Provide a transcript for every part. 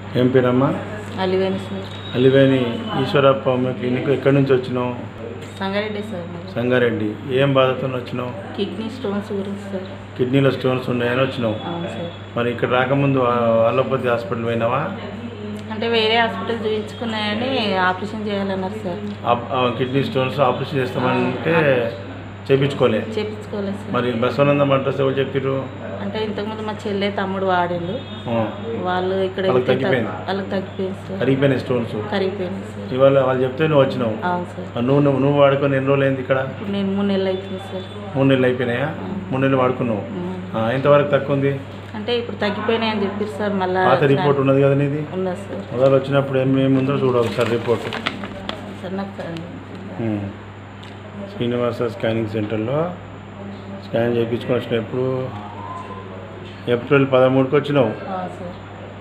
ఏం పేరమ్మా Aliveni sir Aliveni Eshwarappa homeo clinic ఎక్కడి నుంచి వచ్చినావు సంగారెడ్డి సార్ మరి సంగారెడ్డి ఏం బాధతో వచ్చినావు కిడ్నీ స్టోన్స్ గురించి సార్ కిడ్నీలో స్టోన్స్ ఉన్నాయని వచ్చినావు అవును సార్ మరి ఇక్కడ రాకముందు ఆ- అలోపతి హాస్పిటల్ పోయినావా అంటే వేరే హాస్పిటల్ చూపించుకున్నాయని ఆపరేషన్ చేయాలన్నారు సార్ ఆప్- ఆ కిడ్నీ స్టోన్స్ ఆపరేషన్ చేస్తామంటే చేపించుకోలే చేపించుకోలేదు సార్ మరి బసవనందం అడ్రస్ ఎవరు చెప్పారు అంటే ఇంతకుముందు మా చెల్లె తమ్ముడు వాడిండు ఆ, వాళ్ళు ఇక్కడ వాళ్ళకి వెళ్తే తగ్గ- తగ్గిపోయింది? వాళ్ళకి తగ్గిపోయింది సార్ కరిగిపోయినాయి స్టోన్స్ కరిగిపోయింది సార్ ఇవాళ వాళ్ళు చెప్తే నువ్వు వచ్చినావు అవును సార్ ఆ, నువ్వు నువ్వు నువ్వు వాడుకొని ఎన్ని రోజులు అయింది ఇక్కడ ఇప్పుడు నేను మూడు నెలలు అవుతుంది సార్ మూడు నెలలు అయిపోయినాయా మూడు నెలలు వాడుకున్నావు ఉమ్. ఆ, ఎంతవరకు తక్కువ ఉంది అంటే ఇప్పుడు తగ్గిపోయినాయి అని చెప్పారు సార్ మళ్ళా పాత రిపోర్ట్ ఉన్నది కదా నీది ఉన్నది సార్ మొదలు వచ్చినప్పుడు ఏం ఏమి ఉందో చూడ ఒకసారి రిపోర్ట్ సార్ నాకు సార్ ఉమ్. శ్రీనివాస స్కానింగ్ సెంటర్లో స్కాన్ చేయించుకొని వచ్చిన ఎప్పుడు ఏప్రిల్ పదమూడుకి వచ్చినావు అవును సార్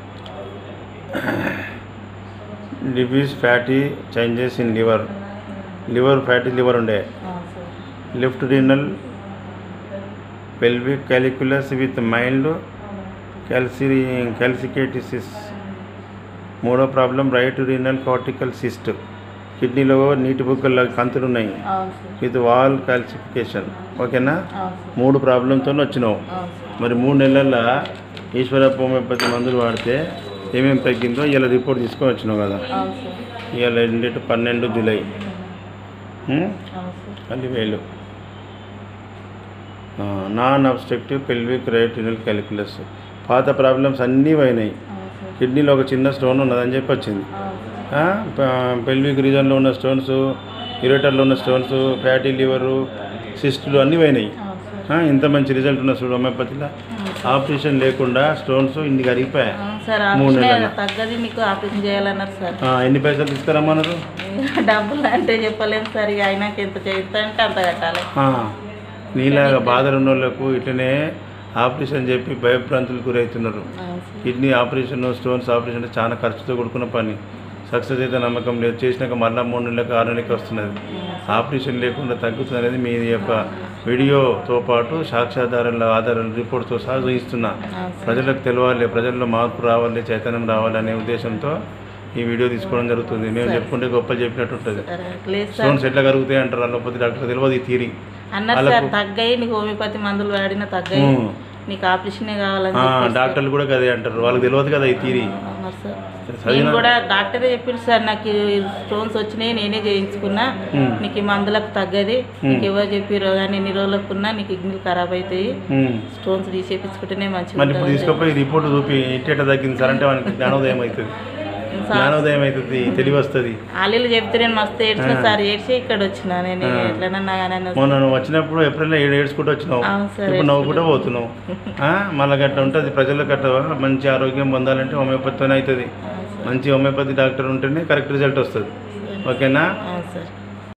డిబీస్ fatty changes in liver liver fatty liver ఉండే అవును sir left renal pelvic calculus with mild క్యాల్సి క్యాల్సికేటిసిస్ మూడో problem right renal cortical cyst కిడ్నీలో నీటి బుగ్గల కంతులు ఉన్నాయి అవును సార్ విత్ వాల్ కాల్సిఫికేషన్ ఓకేనా అవును సార్ మూడు ప్రాబ్లంతో వచ్చినావు అవును సార్ మరి మూడు నెలల ఈశ్వర హోమియోపతి మందులు వాడితే ఏమేమి తగ్గిందో ఇలా రిపోర్ట్ తీసుకొని వచ్చినావు కదా అవును సార్ ఇవాళ డేట్ పన్నెండు జూలై ఉం? అవును సార్ పదివేలు non obstructive pelvic right renal calculus పాత ప్రాబ్లమ్స్ అన్నీ పోయినాయి అవును సార్ కిడ్నీలో ఒక చిన్న స్టోన్ ఉన్నదని చెప్పి వచ్చింది అవును సార్ పెల్విక్ రీజన్లో ఉన్న స్టోన్స్ యురేటర్లో ఉన్న స్టోన్స్ ఫ్యాటీ లివరు సిస్టులు అన్నీ పోయినాయి అవును సార్ ఆ, ఇంత మంచి రిజల్ట్ ఉన్న చూడు హోమియోపతిలో ఆపరేషన్ లేకుండా స్టోన్స్ ఇన్ని కరిగిపోయాయి అవును సార్ మూడు ఆపరేషన్ నెలల. తగ్గది మీకు ఆపరేషన్ చేయాలన్నారు సార్ ఆ, ఎన్ని పైసలు ఇస్తారమ్మన్నారు డబ్బులు అంటే చెప్పలేము సార్ ఇక అయినాక ఎంత చేస్తా అంటే అంత కట్టాలి ఆ, నీలాగా బాధలు ఉన్న వాళ్ళకు ఇట్లనే ఆపరేషన్ చెప్పి భయభ్రాంతులు గురవుతున్నారు అవును sir kidney operation stones operation అంటే చాలా ఖర్చుతో కూడుకున్న పని సక్సెస్ అయితే నమ్మకం లేదు చేసినాక మళ్ళీ మూడు నెలలకు ఆరు నెలలకు వస్తున్నది ఆపరేషన్ లేకుండా తగ్గుతుంది అనేది మీ యొక్క వీడియోతో పాటు సాక్ష్యాధారాల ఆధారాల రిపోర్ట్తో సహా చూపిస్తున్నా అవును సార్ ప్రజలకు తెలవాలి ప్రజల్లో మార్పు రావాలి చైతన్యం రావాలి అనే ఉద్దేశంతో ఈ వీడియో తీసుకోవడం జరుగుతుంది మేము చెప్పుకుంటే గొప్పలు చెప్పినట్టు ఉంటుంది సరే లేదు సార్ స్టోన్స్ ఎట్లా కరుగుతాయి అంటారు అలోపతి డాక్టర్ తెలియదు ఈ థీరీ అన్నారు సార్ తగ్గాయి నీకు హోమియోపతి మందులు వాడిన తగ్గాయి ఉమ్. నీకు ఆపరేషనే కావాలని ఆ, చెప్పేసి డాక్టర్లు కూడా అదే అంటారు వాళ్ళకి తెలియదు కదా ఈ థీరీ అన్నారు సార్ చదివిన- నేను కూడా డాక్టరే చెప్పిండు సార్ నాకు ఈ స్టోన్స్ వచ్చినాయి నేనే చేయించుకున్నా ఉమ్. నీకు ఈ మందులకు తగ్గది నీకు ఎవరు చెప్పిరో కానీ ఎన్ని రోజులకు ఉన్నా నీ కిడ్నీలు ఖరాబ్ అవుతాయి ఉమ్. స్టోన్స్ తీసేపించుకుంటేనే మంచిగా మళ్ళీ ఇప్పుడు తీసుకుపోయి రిపోర్ట్ చూపి ఇట్టేట తగ్గింది సార్ అంటే వానికి జ్ఞానోదయం అవుతుంది జ్ఞానోదయం అవుతుంది తెలివి వస్తుంది ఆలీలు చెప్తే నేను మస్తు ఏడ్చిన సార్ ఏడ్చి ఇక్కడ వచ్చిన నేను ఎట్లనన్నా కానీ అని మొన్న నువ్వు వచ్చినప్పుడు ఏప్రిల్లో ఏడు ఏడ్చుకుంటూ వచ్చినావు అవును సార్ ఇప్పుడు నవ్వు కూడా పోతున్నావు ఆ, మళ్ళీ గట్ట ఉంటుంది ప్రజలకు గట్ట మంచి ఆరోగ్యం పొందాలంటే హోమియోపతితోనే అవుతుంది మంచి హోమియోపతి డాక్టర్ ఉంటేనే కరెక్ట్ రిజల్ట్ వస్తుంది ఓకేనా అవును సార్